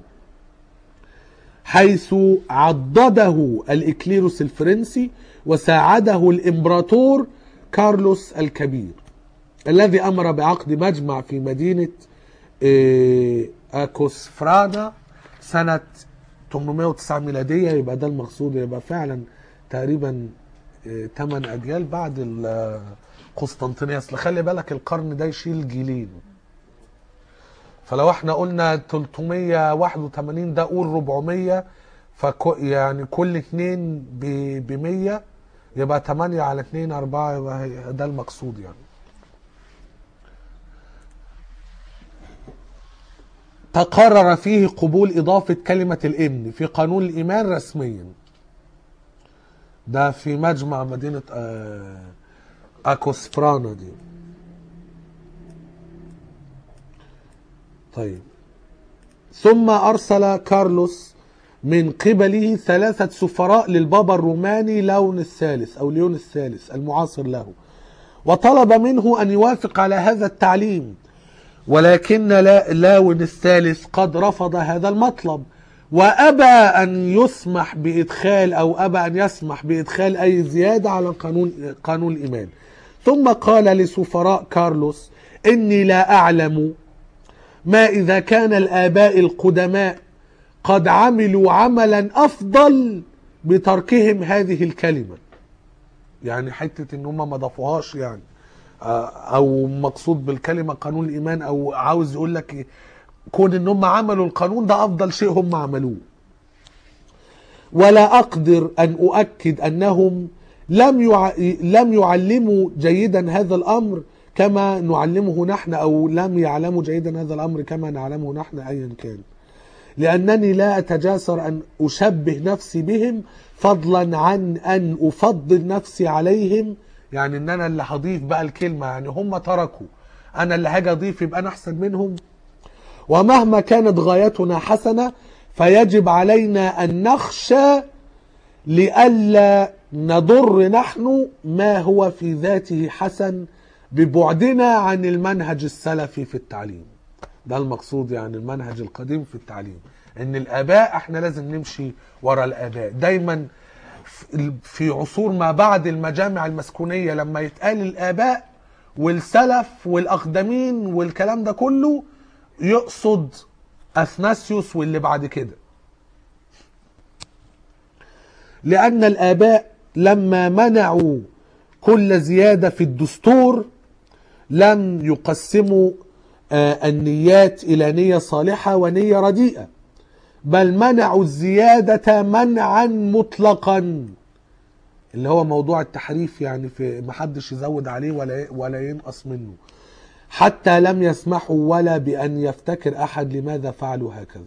حيث عضده الإكليروس الفرنسي وساعده الإمبراطور كارلوس الكبير الذي أمر بعقد مجمع في مدينة آه، أكوسفرادا سنة 809 ميلادية يبقى ده المقصود يبقى فعلا تقريبا 8 أجيال بعد القسطنطينية أصل خلي بالك القرن ده يشيل جيلين فلو احنا قلنا 381 ده قول 400 فكو يعني كل اتنين ب 100 يبقى 8 على 2 4 يبقى هي- ده المقصود يعني تقرر فيه قبول إضافة كلمة الابن في قانون الإيمان رسميا ده في مجمع مدينة آه، أكوسفرانا دي طيب ثم أرسل كارلوس من قبله ثلاثة سفراء للبابا الروماني لون الثالث أو ليون الثالث المعاصر له وطلب منه أن يوافق على هذا التعليم ولكن لا لاون الثالث قد رفض هذا المطلب وأبى أن يسمح بإدخال أو أبى أن يسمح بإدخال أي زيادة على قانون قانون الإيمان ثم قال لسفراء كارلوس إني لا أعلم ما إذا كان الآباء القدماء قد عملوا عملا افضل بتركهم هذه الكلمه يعني حته ان هم ما ضافوهاش يعني آه، او مقصود بالكلمه قانون الايمان او عاوز يقول لك إيه؟ كون ان هم عملوا القانون ده افضل شيء هم عملوه ولا اقدر ان اؤكد انهم لم يع... لم يعلموا جيدا هذا الامر كما نعلمه نحن او لم يعلموا جيدا هذا الامر كما نعلمه نحن ايا كان لانني لا اتجاسر ان اشبه نفسي بهم فضلا عن ان افضل نفسي عليهم يعني ان انا اللي هضيف بقى الكلمه يعني هم تركوا انا اللي هاجي اضيف يبقى انا احسن منهم ومهما كانت غايتنا حسنه فيجب علينا ان نخشى لئلا نضر نحن ما هو في ذاته حسن ببعدنا عن المنهج السلفي في التعليم ده المقصود يعني المنهج القديم في التعليم ان الاباء احنا لازم نمشي ورا الاباء دايما في عصور ما بعد المجامع المسكونية لما يتقال الاباء والسلف والاقدمين والكلام ده كله يقصد اثناسيوس واللي بعد كده لأن الآباء لما منعوا كل زيادة في الدستور لم يقسموا آه، النيات إلى نية صالحة ونية رديئة بل منعوا الزيادة منعا مطلقا اللي هو موضوع التحريف يعني في محدش يزود عليه ولا ولا ينقص منه حتى لم يسمحوا ولا بأن يفتكر أحد لماذا فعلوا هكذا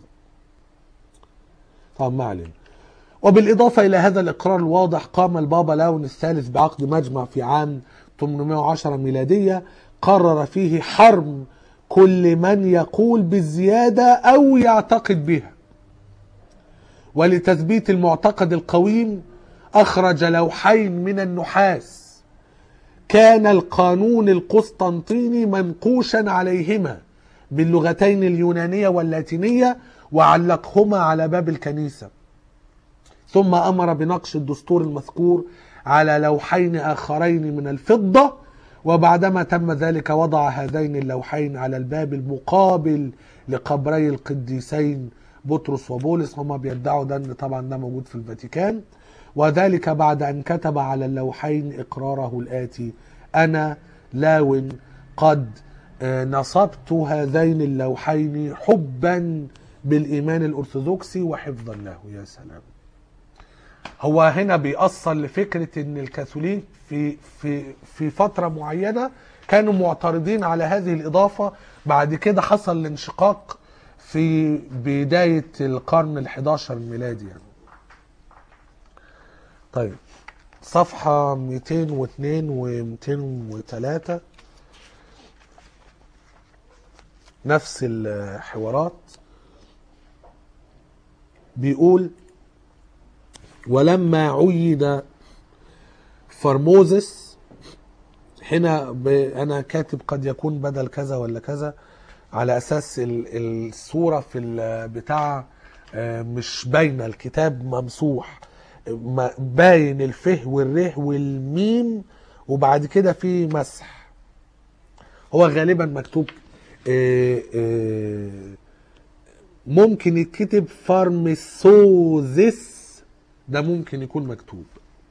طبعا ما علينا وبالإضافة إلى هذا الإقرار الواضح قام البابا لاون الثالث بعقد مجمع في عام 810 ميلادية قرر فيه حرم كل من يقول بالزيادة أو يعتقد بها ولتثبيت المعتقد القويم أخرج لوحين من النحاس كان القانون القسطنطيني منقوشا عليهما باللغتين اليونانية واللاتينية وعلقهما على باب الكنيسة ثم امر بنقش الدستور المذكور على لوحين اخرين من الفضه وبعدما تم ذلك وضع هذين اللوحين على الباب المقابل لقبري القديسين بطرس وبولس هما بيدعوا ده ان طبعا ده موجود في الفاتيكان وذلك بعد ان كتب على اللوحين اقراره الاتي انا لاون قد آه، نصبت هذين اللوحين حبا بالايمان الارثوذكسي وحفظا له يا سلام هو هنا بيأصل لفكرة ان الكاثوليك في في في فترة معينة كانوا معترضين على هذه الإضافة بعد كده حصل الانشقاق في بداية القرن ال11 الميلادي يعني. طيب صفحة 202 و 203 نفس الحوارات بيقول ولما عيد فرموزس هنا ب... انا كاتب قد يكون بدل كذا ولا كذا على اساس ال... الصوره في البتاع آه، مش باينه الكتاب ممسوح ما- باين الفه والره والميم وبعد كده في مسح هو غالبا مكتوب آه، آه، ممكن يتكتب فارمسوزيس ده ممكن يكون مكتوب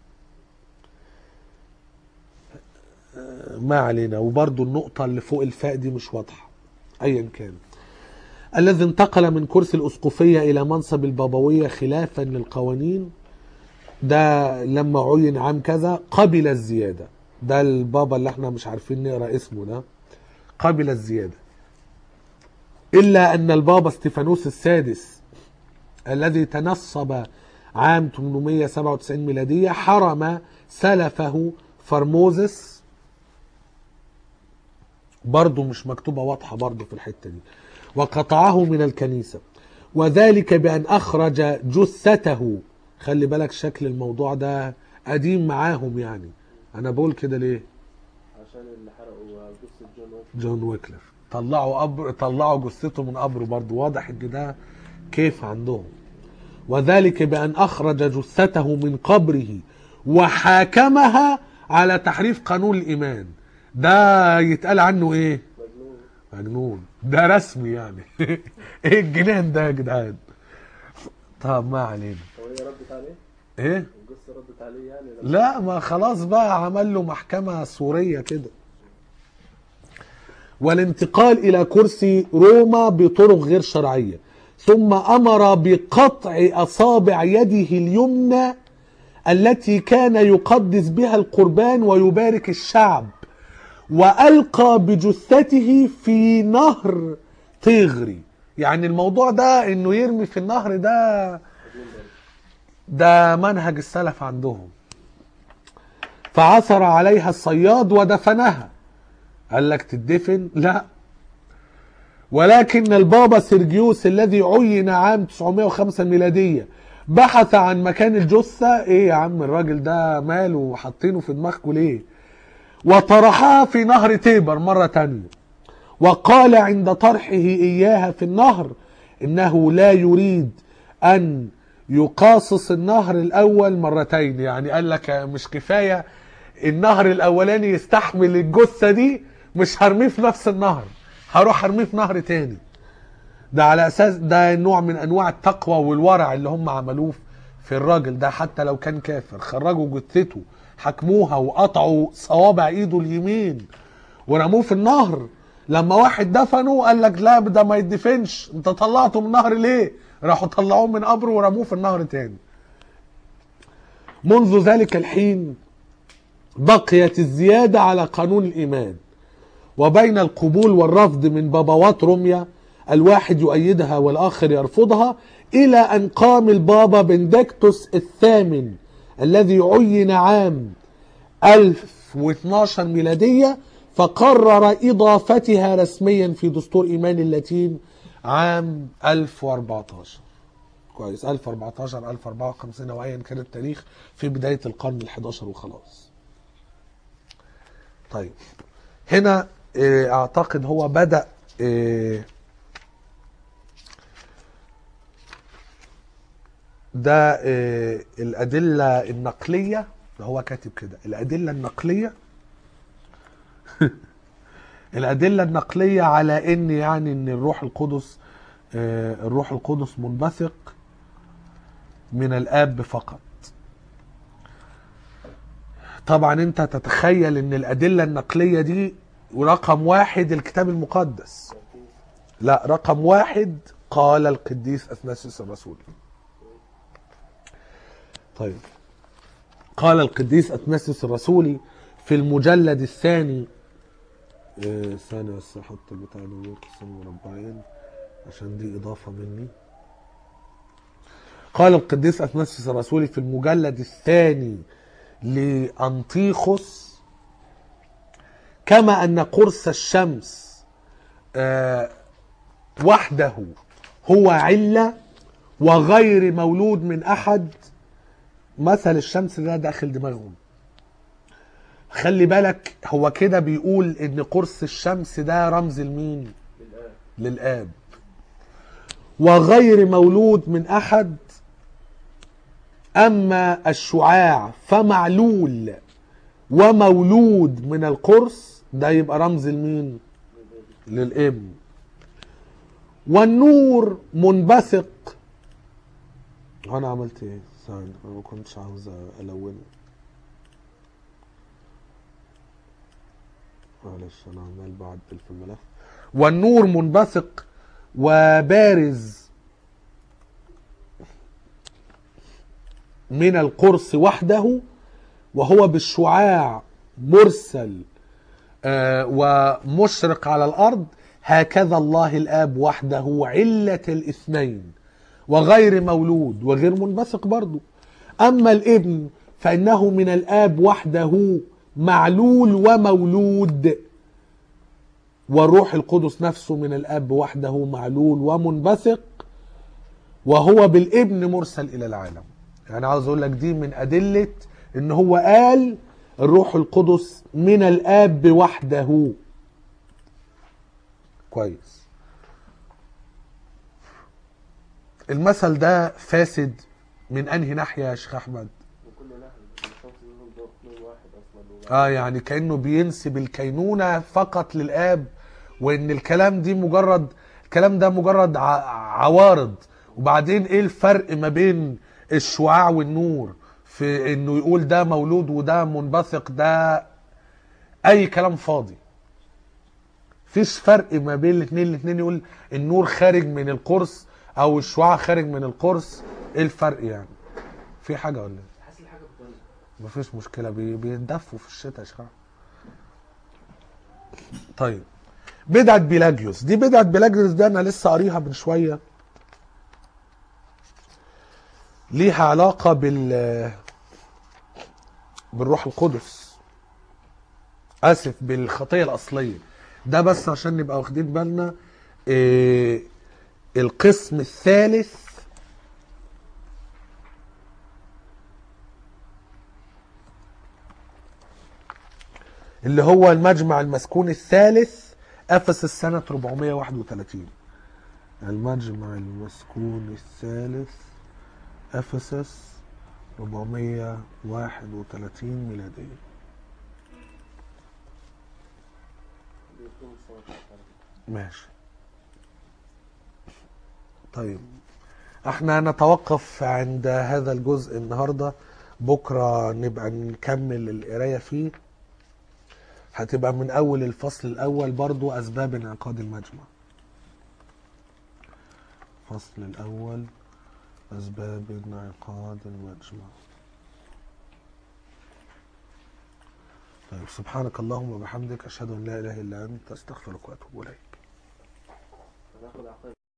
آه، ما علينا وبرضو النقطة اللي فوق الفاء دي مش واضحة أيا كان الذي انتقل من كرسي الأسقفية إلى منصب البابوية خلافا للقوانين ده لما عين عام كذا قبل الزيادة ده البابا اللي احنا مش عارفين نقرأ اسمه ده قبل الزيادة إلا أن البابا استيفانوس السادس الذي تنصب عام 897 ميلادية حرم سلفه فرموزس برضه مش مكتوبة واضحة برضه في الحتة دي وقطعه من الكنيسة وذلك بأن أخرج جثته خلي بالك شكل الموضوع ده قديم معاهم يعني أنا بقول كده ليه عشان اللي حرقوا جثة جون ويك جون ويكلر طلعوا قبر طلعوا جثته من قبره برضه واضح ان ده كيف عندهم وذلك بان اخرج جثته من قبره وحاكمها على تحريف قانون الايمان ده يتقال عنه ايه مجنون مجنون ده رسمي يعني ايه الجنان ده يا جدعان طب ما علينا هو هي ردت عليه؟ ايه القصه ردت عليه يعني لما- لا ما خلاص بقى عمل له محكمة سورية كده والانتقال إلى كرسي روما بطرق غير شرعية ثم أمر بقطع أصابع يده اليمنى التي كان يقدس بها القربان ويبارك الشعب وألقى بجثته في نهر تغري يعني الموضوع ده انه يرمي في النهر ده ده منهج السلف عندهم فعثر عليها الصياد ودفنها قال لك تدفن لا ولكن البابا سيرجيوس الذي عين عام 905 ميلادية بحث عن مكان الجثة ايه يا عم الراجل ده ماله وحاطينه في دماغكم ليه وطرحها في نهر تيبر مرة تانية وقال عند طرحه إياها في النهر إنه لا يريد أن يقاصص النهر الأول مرتين يعني قال لك مش كفاية النهر الأولاني يستحمل الجثة دي مش هرميه في نفس النهر هروح ارميه في نهر تاني ده على اساس ده نوع من انواع التقوى والورع اللي هم عملوه في الراجل ده حتى لو كان كافر خرجوا جثته حكموها وقطعوا صوابع ايده اليمين ورموه في النهر لما واحد دفنه قال لك لا ده ما يدفنش انت طلعته من النهر ليه راحوا طلعوه من قبره ورموه في النهر تاني منذ ذلك الحين بقيت الزيادة على قانون الإيمان وبين القبول والرفض من بابوات روميا الواحد يؤيدها والآخر يرفضها إلى أن قام البابا بندكتوس الثامن الذي عين عام 1012 ميلادية فقرر إضافتها رسميا في دستور إيمان اللاتين عام 1014 كويس 1014 1054 أو أيا كان التاريخ في بداية القرن ال11 وخلاص طيب هنا آه، اعتقد هو بدأ آه، ده آه، الأدلة النقلية هو كاتب كده الأدلة النقلية الأدلة النقلية على إن يعني إن الروح القدس آه، الروح القدس منبثق من الآب فقط طبعا انت تتخيل ان الادله النقليه دي رقم واحد الكتاب المقدس لا رقم واحد قال القديس اثناسيوس الرسول طيب قال القديس اثناسيوس الرسولي في المجلد الثاني آه، ثانية بس احط البتاع ده نور قسم مربعين عشان دي اضافة مني قال القديس اثناسيوس الرسولي في المجلد الثاني لأنطيخوس كما أن قرص الشمس آه، وحده هو علة وغير مولود من أحد مثل الشمس ده داخل دماغهم خلي بالك هو كده بيقول ان قرص الشمس ده رمز لمين للآن للآب وغير مولود من أحد أما الشعاع فمعلول ومولود من القرص ده يبقى رمز لمين للابن والنور منبثق هو انا عملت ايه ثاني انا ما كنتش عاوز الونه معلش انا عمال بعدل في الملف والنور منبثق وبارز من القرص وحده وهو بالشعاع مرسل آه، ومشرق على الارض هكذا الله الاب وحده علة الاثنين وغير مولود وغير منبثق برضه اما الابن فانه من الاب وحده معلول ومولود والروح القدس نفسه من الاب وحده معلول ومنبثق وهو بالابن مرسل الى العالم يعني عاوز اقول لك دي من ادله ان هو قال الروح القدس من الاب وحده كويس المثل ده فاسد من انهي ناحيه يا شيخ احمد وكل ناحية الشمس منهم دور اثنين واحد أصلا اه يعني كانه بينسب الكينونه فقط للاب وان الكلام دي مجرد الكلام ده مجرد ع- عوارض وبعدين ايه الفرق ما بين الشعاع والنور في انه يقول ده مولود وده منبثق ده اي كلام فاضي فيش فرق ما بين الاثنين الاثنين يقول النور خارج من القرص او الشعاع خارج من القرص ايه الفرق يعني في حاجه ولا ايه حاسس الحاجه بتولع مفيش مشكله بي- بيتدفوا في الشتاء يا شباب طيب بدعة بيلاجيوس دي بدعة بيلاجيوس دي انا لسه قاريها من شويه ليها علاقه بال بالروح القدس اسف بالخطيه الاصليه ده بس عشان نبقى واخدين بالنا إيه القسم الثالث اللي هو المجمع المسكون الثالث افسس سنة 431 المجمع المسكون الثالث افسس 431 ميلادية بيكون السنه بتاعت ماشي طيب احنا نتوقف عند هذا الجزء النهارده بكره نبقى نكمل القرايه فيه هتبقى من اول الفصل الاول برضو اسباب انعقاد المجمع الفصل الاول اسباب انعقاد المجمع طيب سبحانك اللهم وبحمدك اشهد ان لا اله الا انت استغفرك واتوب اليك هناخد عقائد